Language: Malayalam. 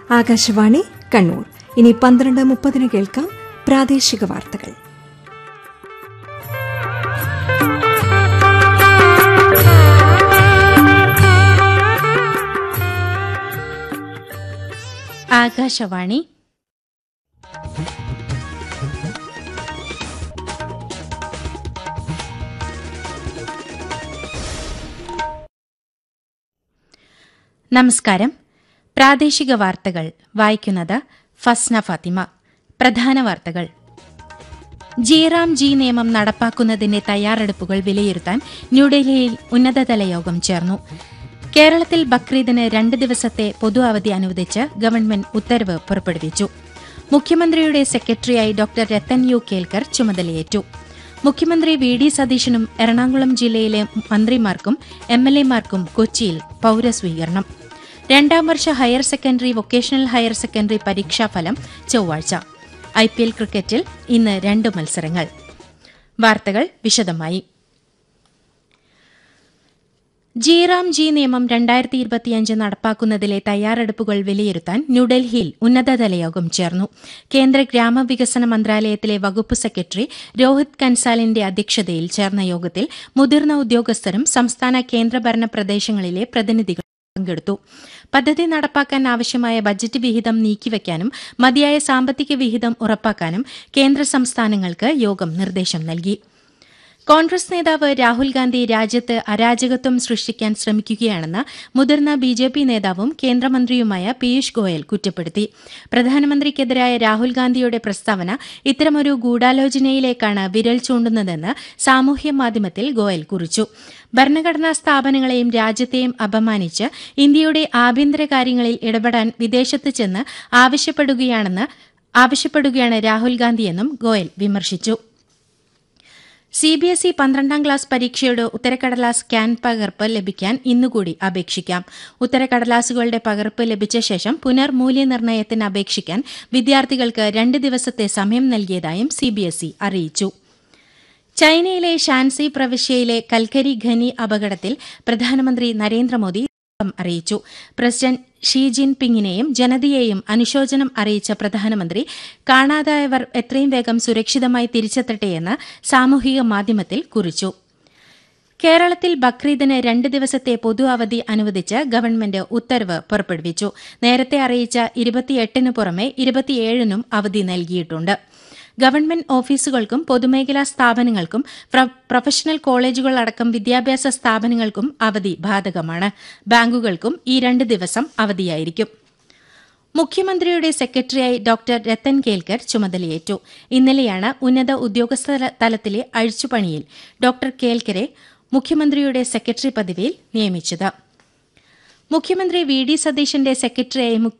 ആകാശവാണി കണ്ണൂർ ഇനി പന്ത്രണ്ട് മുപ്പതിന് കേൾക്കാം പ്രാദേശിക വാർത്തകൾ ആകാശവാണി നമസ്കാരം പ്രാദേശിക വാർത്തകൾ വായിക്കുന്നത് ഫസ്ന ഫാത്തിമ പ്രധാന വാർത്തകൾ ജിറാം ജി നിയമം നടപ്പാക്കുന്നതിന്റെ തയ്യാറെടുപ്പുകൾ വിലയിരുത്താൻ ന്യൂഡൽഹിയിൽ ഉന്നതതല യോഗം ചേർന്നു കേരളത്തിൽ ബക്രീദിന് രണ്ട് ദിവസത്തെ പൊതു അവധി അനുവദിച്ച് ഗവൺമെന്റ് ഉത്തരവ് പുറപ്പെടുവിച്ചു മുഖ്യമന്ത്രിയുടെ സെക്രട്ടറിയായി ഡോക്ടർ രത്തൻ യു കേൽക്കർ ചുമതലയേറ്റു മുഖ്യമന്ത്രി വി ഡി സതീശനും എറണാകുളം ജില്ലയിലെ മന്ത്രിമാർക്കും എം എൽ എമാർക്കും കൊച്ചിയിൽ പൌരസ്വീകരണം രണ്ടാം വർഷ higher secondary vocational higher secondary പരീക്ഷാഫലം ചൊവ്വാഴ്ച ഐ പി എൽ ക്രിക്കറ്റിൽ ഇന്ന് രണ്ട് മത്സരങ്ങൾ വാർത്തകൾ വിശദമായി ജിറാം ജി നിയമം രണ്ടായിരത്തി ഇരുപത്തിയഞ്ച് നടപ്പാക്കുന്നതിലെ തയ്യാറെടുപ്പുകൾ വിലയിരുത്താൻ ന്യൂഡൽഹിയിൽ ഉന്നതതല യോഗം ചേർന്നു കേന്ദ്ര ഗ്രാമവികസന മന്ത്രാലയത്തിലെ വകുപ്പ് സെക്രട്ടറി രോഹിത് കൻസാലിന്റെ അധ്യക്ഷതയിൽ ചേർന്ന യോഗത്തിൽ മുതിർന്ന ഉദ്യോഗസ്ഥരും സംസ്ഥാന കേന്ദ്രഭരണ പ്രദേശങ്ങളിലെ പ്രതിനിധികൾ പങ്കെടുത്തു പദ്ധതി നടപ്പാക്കാൻ ആവശ്യമായ ബജറ്റ് വിഹിതം നീക്കിവെക്കാനും മതിയായ സാമ്പത്തിക വിഹിതം ഉറപ്പാക്കാനും കേന്ദ്ര സംസ്ഥാനങ്ങൾക്ക് യോഗം നിർദ്ദേശം നൽകി കോൺഗ്രസ് നേതാവ് രാഹുൽ ഗാന്ധി രാജ്യത്ത് അരാജകത്വം സൃഷ്ടിക്കാൻ ശ്രമിക്കുകയാണെന്ന് മുതിർന്ന ബി ജെ പി നേതാവും കേന്ദ്രമന്ത്രിയുമായ പീയൂഷ് ഗോയൽ കുറ്റപ്പെടുത്തി പ്രധാനമന്ത്രിക്കെതിരായ രാഹുൽ ഗാന്ധിയുടെ പ്രസ്താവന ഇത്തരമൊരു ഗൂഢാലോചനയിലേക്കാണ് വിരൽ ചൂണ്ടുന്നതെന്ന് സാമൂഹ്യ മാധ്യമത്തിൽ ഗോയൽ കുറിച്ചു ഭരണഘടനാ സ്ഥാപനങ്ങളെയും രാജ്യത്തെയും അപമാനിച്ച് ഇന്ത്യയുടെ ആഭ്യന്തര കാര്യങ്ങളിൽ ഇടപെടാൻ വിദേശത്ത് ചെന്ന് ആവശ്യപ്പെടുകയാണെന്ന് ആവശ്യപ്പെടുകയാണ് രാഹുൽ ഗാന്ധിയെന്നും ഗോയൽ വിമർശിച്ചു സി ബി എസ് ഇ പന്ത്രണ്ടാം ക്ലാസ് പരീക്ഷയുടെ ഉത്തരക്കടലാസ് സ്കാൻ പകർപ്പ് ലഭിക്കാൻ ഇന്നുകൂടി അപേക്ഷിക്കാം ഉത്തരക്കടലാസുകളുടെ പകർപ്പ് ലഭിച്ച ശേഷം പുനർമൂല്യനിർണ്ണയത്തിന് അപേക്ഷിക്കാൻ വിദ്യാർത്ഥികൾക്ക് രണ്ട് ദിവസത്തെ സമയം നൽകിയതായും സി ബി എസ് ഇ അറിയിച്ചു ചൈനയിലെ ഷാൻസി പ്രവിശ്യയിലെ കൽക്കരി ഖനി അപകടത്തിൽ പ്രധാനമന്ത്രി നരേന്ദ്രമോദി ദുഃഖം അറിയിച്ചു പ്രസിഡന്റ് ഷീ ജിൻ പിങ്ങിനെയും ജനതയെയും അനുശോചനം അറിയിച്ച പ്രധാനമന്ത്രി കാണാതായവർ എത്രയും വേഗം സുരക്ഷിതമായി തിരിച്ചെത്തട്ടെയെന്ന് സാമൂഹിക മാധ്യമത്തിൽ കുറിച്ചു കേരളത്തിൽ ബക്രീദിന് രണ്ട് ദിവസത്തെ പൊതു അവധി അനുവദിച്ച് ഗവൺമെന്റ് ഉത്തരവ് പുറപ്പെടുവിച്ചു നേരത്തെ അറിയിച്ച ഇരുപത്തിയെട്ടിന് പുറമെ ഇരുപത്തിയേഴിനും അവധി നൽകിയിട്ടുണ്ട് ഗവൺമെന്റ് ഓഫീസുകൾക്കും പൊതുമേഖലാ സ്ഥാപനങ്ങൾക്കും പ്രൊഫഷണൽ കോളേജുകളടക്കം വിദ്യാഭ്യാസ സ്ഥാപനങ്ങൾക്കും അവധി ബാധകമാണ് ബാങ്കുകൾക്കും ഈ രണ്ട് ദിവസം അവധിയായിരിക്കും മുഖ്യമന്ത്രിയുടെ സെക്രട്ടറിയായി ഡോക്ടർ രത്തൻ കേൽക്കർ ചുമതലയേറ്റു ഇന്നലെയാണ് ഉന്നത ഉദ്യോഗസ്ഥ തലത്തിലെ അഴിച്ചുപണിയിൽ ഡോക്ടർ കേൽക്കരെ മുഖ്യമന്ത്രിയുടെ സെക്രട്ടറി പദവിയിൽ നിയമിച്ചത് മുഖ്യമന്ത്രി വി ഡി സതീശന്റെ സെക്രട്ടറിയായി